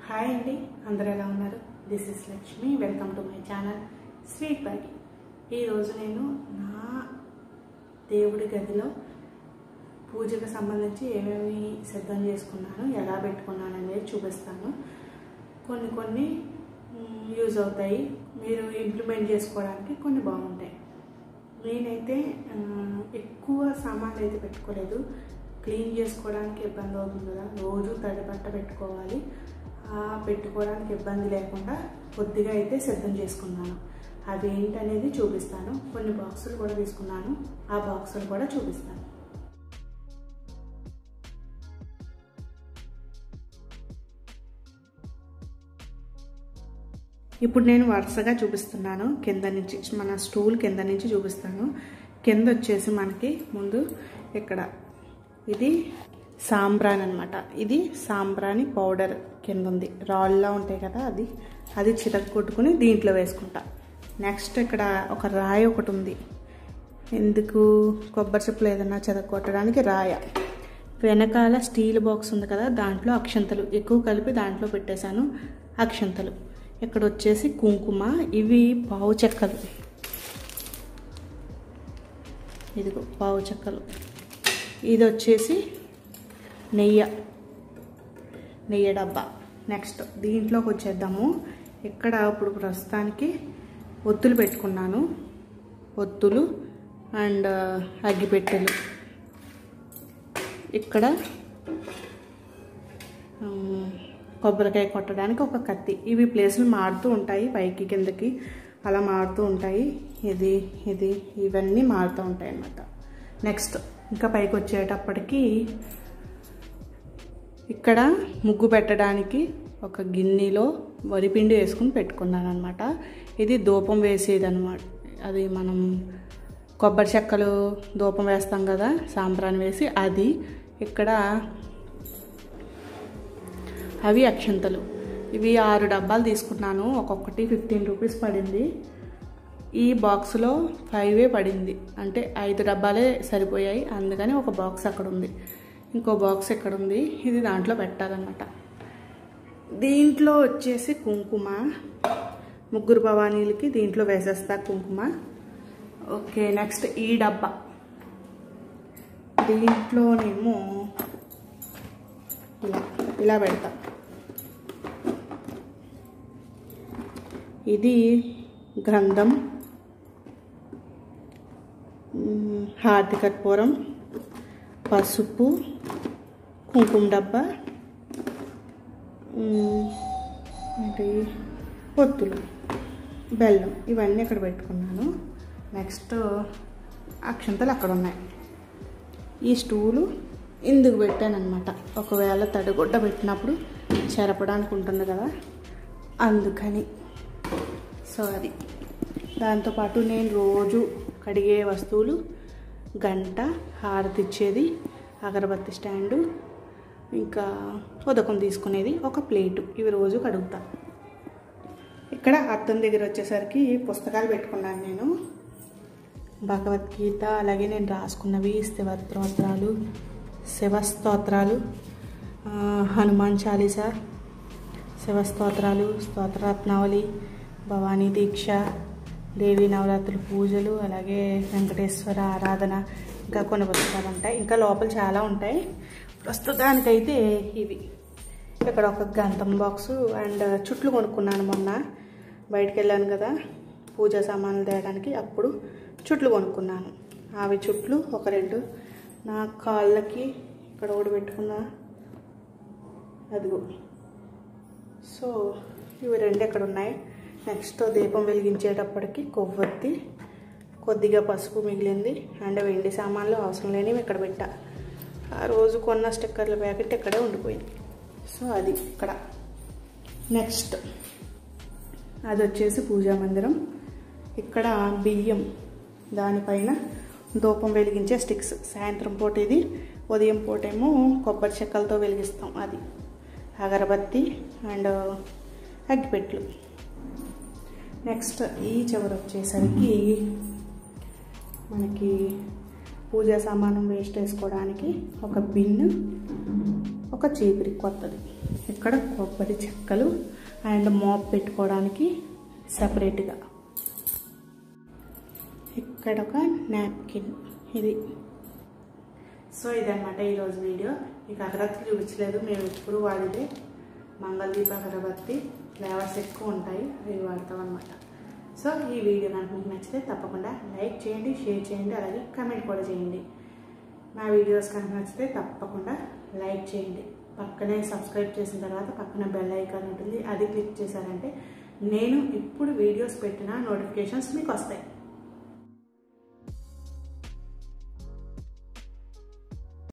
hi అండి అందరూ ఎలా ఉన్నారు this is Lakshmi welcome to my channel sweet body ఈరోజు నేను నా దేవుడి గదిలో పూజకు సంబంధించి ఏమేమి సిద్ధం చేసుకున్నాను ఎలా పెట్టుకున్నాను అనేది చూపిస్తాను కొన్ని కొన్ని యూజ్ అవుతాయి మీరు ఇంప్లిమెంట్ చేసుకోవడానికి కొన్ని బాగుంటాయి నేనైతే ఆ, ఎక్కువ సామాన్లు అయితే పెట్టుకోలేదు క్లీన్ చేసుకోవడానికి ఇబ్బంది అవుతుంది కదా రోజు తడి బట్ట పెట్టుకోవాలి ఆ పెట్టుకోవడానికి ఇబ్బంది లేకుండా కొద్దిగా అయితే సిద్ధం చేసుకున్నాను అవి ఏంటనేది చూపిస్తాను కొన్ని బాక్సులు కూడా తీసుకున్నాను ఆ బాక్సులు కూడా చూపిస్తాను ఇప్పుడు నేను వరుసగా చూపిస్తున్నాను కింద నుంచి మన స్టూల్ కింద నుంచి చూపిస్తాను కింద వచ్చేసి మనకి ముందు ఇక్కడ ఇది సాంబ్రాన్ అనమాట ఇది సాంబ్రాని పౌడర్ కింద ఉంది రాళ్ళలా ఉంటాయి కదా అది అది చితక్కొట్టుకుని దీంట్లో వేసుకుంటా నెక్స్ట్ ఇక్కడ ఒక రాయి ఒకటి ఉంది ఎందుకు కొబ్బరి చెప్పులు ఏదైనా చెదగొట్టడానికి రాయ వెనకాల స్టీల్ బాక్స్ ఉంది కదా దాంట్లో అక్షంతలు ఎక్కువ కలిపి దాంట్లో పెట్టేశాను అక్షంతలు ఇక్కడ వచ్చేసి కుంకుమ ఇవి పావు చెక్కలు ఇదిగో పావు చెక్కలు ఇది వచ్చేసి నెయ్యి నెయ్యి డబ్బా నెక్స్ట్ దీంట్లోకి వచ్చేద్దాము ఇక్కడ ఇప్పుడు ప్రస్తుతానికి ఒత్తులు పెట్టుకున్నాను ఒత్తులు అండ్ అగ్గిపెట్టెలు ఇక్కడ ఉమ్, కొబ్బరికాయ కొట్టడానికి ఒక కత్తి ఇవి ప్లేసులు మారుతూ ఉంటాయి పైకి కిందకి అలా మారుతూ ఉంటాయి ఇది ఇది ఇవన్నీ మారుతూ ఉంటాయి అన్నమాట నెక్స్ట్ ఇంకా పైకి వచ్చేటప్పటికి ఇక్కడ ముగ్గు పెట్టడానికి ఒక గిన్నెలో వరిపిండి వేసుకుని పెట్టుకున్నాను అనమాట ఇది ధూపం వేసేది అనమాట అది మనం కొబ్బరి చెక్కలు ధూపం వేస్తాం కదా సాంబ్రాన్ని వేసి అది ఇక్కడ అవి అక్షంతలు ఇవి ఆరు డబ్బాలు తీసుకున్నాను ఒక్కొక్కటి ఫిఫ్టీన్ రూపీస్ పడింది ఈ బాక్స్లో ఫైవే పడింది అంటే ఐదు డబ్బాలే సరిపోయాయి అందుకని ఒక బాక్స్ అక్కడ ఉంది ఇంకో బాక్స్ ఎక్కడ ఉంది ఇది దాంట్లో పెట్టాలన్నమాట దీంట్లో వచ్చేసి కుంకుమ ముగ్గురు భవానీలకి దీంట్లో వేసేస్తా కుంకుమ ఓకే నెక్స్ట్ ఈ డబ్బా దీంట్లోనేమో ఇలా ఇలా పెడతా ఇది గంధం మ్, హార్ది కర్పూరం పసుపు కుంకుమ డబ్బా మ్, ఏంటి పొత్తులు బెల్లం ఇవన్నీ అక్కడ పెట్టుకున్నాను నెక్స్ట్ అక్షంతలు అక్కడ ఉన్నాయి ఈ స్టూలు ఇందుకు పెట్టానమాట ఒకవేళ తడిగుడ్డ పెట్టినప్పుడు చెరపడానికి ఉంటుంది కదా అందుకని సో అది దాంతోపాటు నేను రోజు కడిగే వస్తువులు గంట హారతి ఇచ్చేది అగరబత్తి స్టాండు ఇంకా ఉదకం తీసుకునేది ఒక ప్లేటు ఇవి రోజు కడుగుతా ఇక్కడ అద్దం దగ్గర వచ్చేసరికి పుస్తకాలు పెట్టుకున్నాను నేను భగవద్గీత అలాగే నేను రాసుకున్నవి శివస్తోత్రాలు శివస్తోత్రాలు ఆ, హనుమాన్ చాలీసా శివస్తోత్రాలు స్తోత్రరత్నావళి భవానీ దీక్ష దేవి నవరాత్రుల పూజలు అలాగే వెంకటేశ్వర ఆరాధన ఇంకా కొన్ని పుస్తకాలు ఉంటాయి ఇంకా లోపల చాలా ఉంటాయి ప్రస్తుతానికైతే ఇవి ఇక్కడ ఒక గంధం బాక్సు అండ్ చుట్లు కొనుక్కున్నాను మొన్న బయటికి వెళ్ళాను కదా పూజా సామాన్లు తేయడానికి అప్పుడు చుట్లు కొనుక్కున్నాను అవి చుట్లు ఒక రెండు నా కాళ్ళకి ఇక్కడ ఒకటి పెట్టుకున్నా అదిగో సో ఇవి రెండు ఎక్కడ ఉన్నాయి నెక్స్ట్ దీపం వెలిగించేటప్పటికి కొవ్వొత్తి కొద్దిగా పసుపు మిగిలింది అండ్ వెండి సామాన్లు అవసరం లేనివి ఇక్కడ పెట్టా ఆ రోజు కొన్న స్టిక్కర్ల ప్యాకెట్ ఇక్కడే ఉండిపోయింది సో అది ఇక్కడ నెక్స్ట్ అది వచ్చేసి పూజా మందిరం ఇక్కడ బియ్యం దానిపైన ధూపం వెలిగించే స్టిక్స్ సాయంత్రం పూట ఇది ఉదయం పూట ఏమో కొబ్బరి చెక్కలతో వెలిగిస్తాం అది అగరబత్తి అండ్ అగ్గిపెట్లు నెక్స్ట్ ఈ చివర వచ్చేసరికి మనకి పూజా సామానం వేస్ట్ వేసుకోవడానికి ఒక బిన్ ఒక చీపిరి కొత్తది ఇక్కడ కొబ్బరి చెక్కలు అండ్ మాప్ పెట్టుకోవడానికి సపరేట్గా ఇక్కడ ఒక నాప్కిన్ ఇది సో ఇదన్నమాట ఈరోజు వీడియో మీకు అగరత్తులు చూపించలేదు మేము ఎప్పుడు వాడితే మంగళదీప అగరబత్తి ఫ్లేవర్స్ ఎక్కువ ఉంటాయి అవి వాడతాం అనమాట సో ఈ వీడియో కనుక మీకు నచ్చితే తప్పకుండా లైక్ చేయండి షేర్ చేయండి అలాగే కమెంట్ కూడా చేయండి నా వీడియోస్ కనుక నచ్చితే తప్పకుండా లైక్ చేయండి పక్కనే సబ్స్క్రైబ్ చేసిన తర్వాత పక్కన బెల్ ఐకాన్ ఉంటుంది అది క్లిక్ చేశారంటే నేను ఇప్పుడు వీడియోస్ పెట్టిన నోటిఫికేషన్స్ మీకు వస్తాయి